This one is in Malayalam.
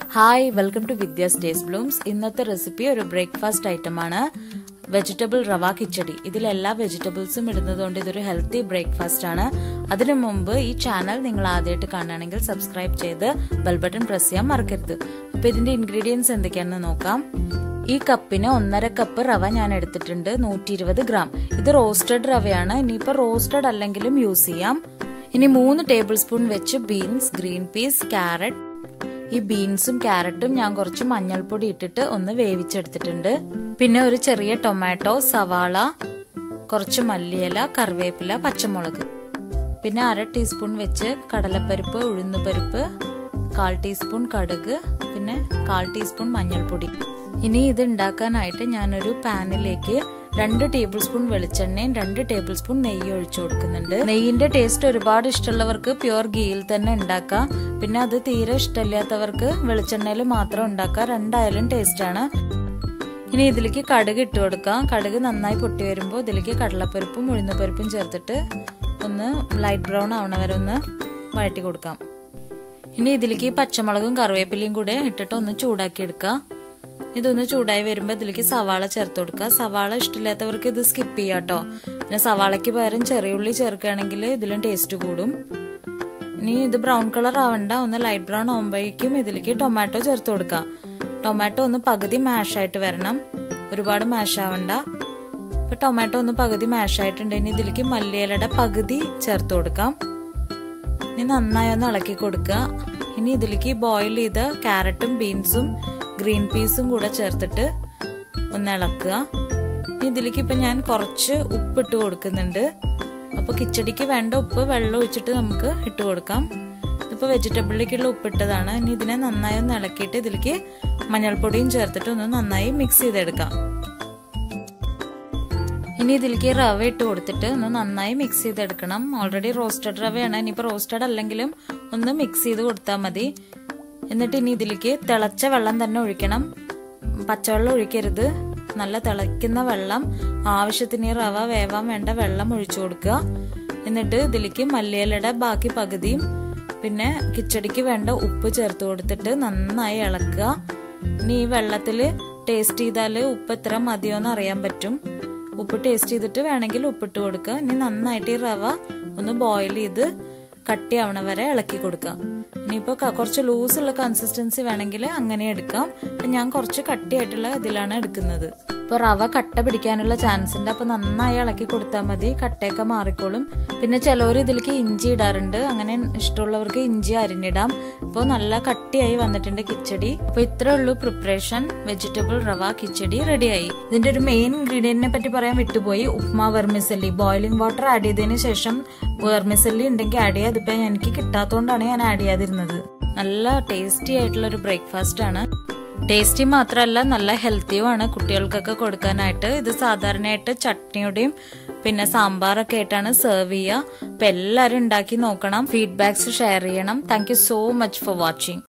hi welcome to Vidya's days blooms ഇന്നത്തെ റെസിപ്പി ഒരു ബ്രേക്ക്ഫാസ്റ്റ് ഐറ്റമാണ് വെജിറ്റബിൾ റവ കിച്ചടി ഇതിൽ എല്ലാ വെജിറ്റബിൾസും ഇടുന്നതുകൊണ്ട് ഇതൊരു ഹെൽത്തി ബ്രേക്ക്ഫാസ്റ്റ് ആണ് അതിനു മുമ്പ് ഈ ചാനൽ നിങ്ങൾ ആദ്യമായിട്ട് കാണുകയാണെങ്കിൽ സബ്സ്ക്രൈബ് ചെയ്ത് ബെൽ ബട്ടൺ പ്രസ് ചെയ്യാൻ മറക്കരുത് അപ്പൊ ഇതിന്റെ ഇൻഗ്രീഡിയൻസ് എന്തൊക്കെയാണെന്ന് നോക്കാം ഈ കപ്പിന് ഒന്നര കപ്പ് റവ ഞാൻ എടുത്തിട്ടുണ്ട് നൂറ്റി ഇരുപത് ഗ്രാം ഇത് റോസ്റ്റഡ് റവയാണ് ഇനിയിപ്പോ റോസ്റ്റഡ് അല്ലെങ്കിലും യൂസ് ചെയ്യാം ഇനി മൂന്ന് ടേബിൾ സ്പൂൺ വെച്ച് ബീൻസ് ഗ്രീൻ പീസ് ക്യാരറ്റ് ഈ ബീൻസും ക്യാരറ്റും ഞാൻ കുറച്ച് മഞ്ഞൾപ്പൊടി ഇട്ടിട്ട് ഒന്ന് വേവിച്ചെടുത്തിട്ടുണ്ട് പിന്നെ ഒരു ചെറിയ ടൊമാറ്റോ സവാള കുറച്ച് മല്ലിയില കറിവേപ്പില പച്ചമുളക് പിന്നെ അര ടീസ്പൂൺ വെച്ച് കടലപ്പരിപ്പ് ഉഴുന്നുപരിപ്പ് കാൽ ടീസ്പൂൺ കടുക് പിന്നെ കാൽ ടീസ്പൂൺ മഞ്ഞൾപ്പൊടി ഇനി ഇത് ഉണ്ടാക്കാനായിട്ട് ഞാനൊരു പാനിലേക്ക് രണ്ട് ടേബിൾ സ്പൂൺ വെളിച്ചെണ്ണയും രണ്ട് ടേബിൾ സ്പൂൺ നെയ്യ് ഒഴിച്ചു കൊടുക്കുന്നുണ്ട് നെയ്യിന്റെ ടേസ്റ്റ് ഒരുപാട് ഇഷ്ടമുള്ളവർക്ക് പ്യുവർ ഗീയിൽ തന്നെ ഉണ്ടാക്കാം പിന്നെ അത് തീരെ ഇഷ്ടമില്ലാത്തവർക്ക് വെളിച്ചെണ്ണയിൽ മാത്രം ഉണ്ടാക്കാം രണ്ടായാലും ടേസ്റ്റ് ആണ് ഇനി ഇതിലേക്ക് കടുക് ഇട്ട് കൊടുക്കാം കടുക് നന്നായി പൊട്ടി വരുമ്പോൾ ഇതിലേക്ക് കടലപ്പരിപ്പും ഉഴുന്നുപരിപ്പും ചേർത്തിട്ട് ഒന്ന് ലൈറ്റ് ബ്രൗൺ ആവണ വരെ ഒന്ന് വഴറ്റി കൊടുക്കാം ഇനി ഇതിലേക്ക് പച്ചമുളകും കറിവേപ്പിലയും കൂടെ ഇട്ടിട്ട് ഒന്ന് ചൂടാക്കി എടുക്കാം ഇതൊന്ന് ചൂടായി വരുമ്പോൾ ഇതിലേക്ക് സവാള ചേർത്ത് കൊടുക്കുക സവാള ഇഷ്ടമില്ലാത്തവർക്ക് ഇത് സ്കിപ്പ് ചെയ്യാം കേട്ടോ പിന്നെ സവാളയ്ക്ക് പകരം ചെറിയുള്ളി ചേർക്കുകയാണെങ്കിൽ ഇതിലും ടേസ്റ്റ് കൂടും ഇനി ഇത് ബ്രൗൺ കളർ ആവണ്ട ഒന്ന് ലൈറ്റ് ബ്രൗൺ ആകുമ്പോഴേക്കും ഇതിലേക്ക് ടൊമാറ്റോ ചേർത്ത് കൊടുക്കാം ടൊമാറ്റോ ഒന്ന് പകുതി മാഷായിട്ട് വരണം ഒരുപാട് മാഷ് ആവണ്ട ഇപ്പൊ ടൊമാറ്റോ ഒന്ന് പകുതി മാഷ് ആയിട്ടുണ്ട് ഇനി ഇതിലേക്ക് മല്ലിയിലയുടെ പകുതി ചേർത്ത് കൊടുക്കാം ഇനി നന്നായി ഒന്ന് ഇളക്കി കൊടുക്കുക ഇനി ഇതിലേക്ക് ബോയിൽ ചെയ്ത ക്യാരറ്റും ബീൻസും ഗ്രീൻ പീസും കൂടെ ചേർത്തിട്ട് ഒന്ന് ഇളക്കുക ഇതിലേക്ക് ഇപ്പൊ ഞാൻ കുറച്ച് ഉപ്പിട്ട് കൊടുക്കുന്നുണ്ട് അപ്പൊ കിച്ചടിക്ക് വേണ്ട ഉപ്പ് വെള്ളം ഒഴിച്ചിട്ട് നമുക്ക് ഇട്ട് കൊടുക്കാം ഇതിപ്പോ വെജിറ്റബിളിലേക്കുള്ള ഉപ്പിട്ടതാണ് ഇനി ഇതിനെ നന്നായി ഒന്ന് ഇളക്കിയിട്ട് ഇതിലേക്ക് മഞ്ഞൾപ്പൊടിയും ചേർത്തിട്ട് ഒന്ന് നന്നായി മിക്സ് ചെയ്തെടുക്കാം ഇനി ഇതിലേക്ക് റവ ഇട്ട് കൊടുത്തിട്ട് ഒന്ന് നന്നായി മിക്സ് ചെയ്തെടുക്കണം ഓൾറെഡി റോസ്റ്റഡ് റവയാണ് ഇനിയിപ്പോൾ റോസ്റ്റഡ് അല്ലെങ്കിലും ഒന്ന് മിക്സ് ചെയ്ത് കൊടുത്താൽ മതി എന്നിട്ട് ഇനി ഇതിലേക്ക് തിളച്ച വെള്ളം തന്നെ ഒഴിക്കണം പച്ചവെള്ളം ഒഴിക്കരുത് നല്ല തിളയ്ക്കുന്ന വെള്ളം ആവശ്യത്തിന് റവ വേവാൻ വേണ്ട വെള്ളം ഒഴിച്ചു കൊടുക്കുക എന്നിട്ട് ഇതിലേക്ക് മല്ലിയിലയുടെ ബാക്കി പകുതിയും പിന്നെ കിച്ചടിക്ക് വേണ്ട ഉപ്പ് ചേർത്ത് കൊടുത്തിട്ട് നന്നായി ഇളക്കുക ഇനി ഈ വെള്ളത്തിൽ ടേസ്റ്റ് ചെയ്താൽ ഉപ്പ് എത്ര മതിയോന്ന് അറിയാൻ പറ്റും ഉപ്പ് ടേസ്റ്റ് ചെയ്തിട്ട് വേണമെങ്കിൽ ഉപ്പിട്ട് കൊടുക്കുക ഇനി നന്നായിട്ട് ഈ റവ ഒന്ന് ബോയിൽ ചെയ്ത് കട്ടിയാവണ വരെ ഇളക്കി കൊടുക്കുക ഇനിയിപ്പോൾ കുറച്ച് ലൂസുള്ള കൺസിസ്റ്റൻസി വേണമെങ്കിൽ അങ്ങനെ എടുക്കാം അപ്പം ഞാൻ കുറച്ച് കട്ടിയായിട്ടുള്ള ഇതിലാണ് എടുക്കുന്നത് ഇപ്പോൾ റവ കട്ട പിടിക്കാനുള്ള ചാൻസ് ഉണ്ട് അപ്പോൾ നന്നായി ഇളക്കി കൊടുത്താൽ മതി കട്ടയൊക്കെ മാറിക്കോളും പിന്നെ ചിലവർ ഇതിലേക്ക് ഇഞ്ചി ഇടാറുണ്ട് അങ്ങനെ ഇഷ്ടമുള്ളവർക്ക് ഇഞ്ചി അരിഞ്ഞിടാം ഇപ്പോൾ നല്ല കട്ടിയായി വന്നിട്ടുണ്ട് കിച്ചടി അപ്പോൾ ഇത്രേ ഉള്ളൂ പ്രിപ്പറേഷൻ വെജിറ്റബിൾ റവ കിച്ചടി റെഡിയായി ഇതിന്റെ ഒരു മെയിൻ ഇൻഗ്രീഡിയന്റിനെ പറ്റി പറയാൻ വിട്ടുപോയി upma vermicelli boiling water add ചെയ്തതിന് ശേഷം വെർമിസല്ലി ഉണ്ടെങ്കിൽ ആഡ് ചെയ്യാം അതിപ്പോൾ എനിക്ക് കിട്ടാത്തതുകൊണ്ടാണ് ഞാൻ ആഡ് ചെയ്യാതിരുന്നത് നല്ല ടേസ്റ്റി ആയിട്ടുള്ള ഒരു ബ്രേക്ക്ഫാസ്റ്റ് ആണ് ടേസ്റ്റി മാത്രമല്ല നല്ല ഹെൽത്തിയുമാണ് കുട്ടികൾക്കൊക്കെ കൊടുക്കാനായിട്ട് ഇത് സാധാരണയായിട്ട് ചട്നിയുടെയും പിന്നെ സാമ്പാറൊക്കെ ആയിട്ടാണ് സെർവ് ചെയ്യുക അപ്പം എല്ലാവരും ഉണ്ടാക്കി നോക്കണം ഫീഡ്ബാക്സ് ഷെയർ ചെയ്യണം thank so much for watching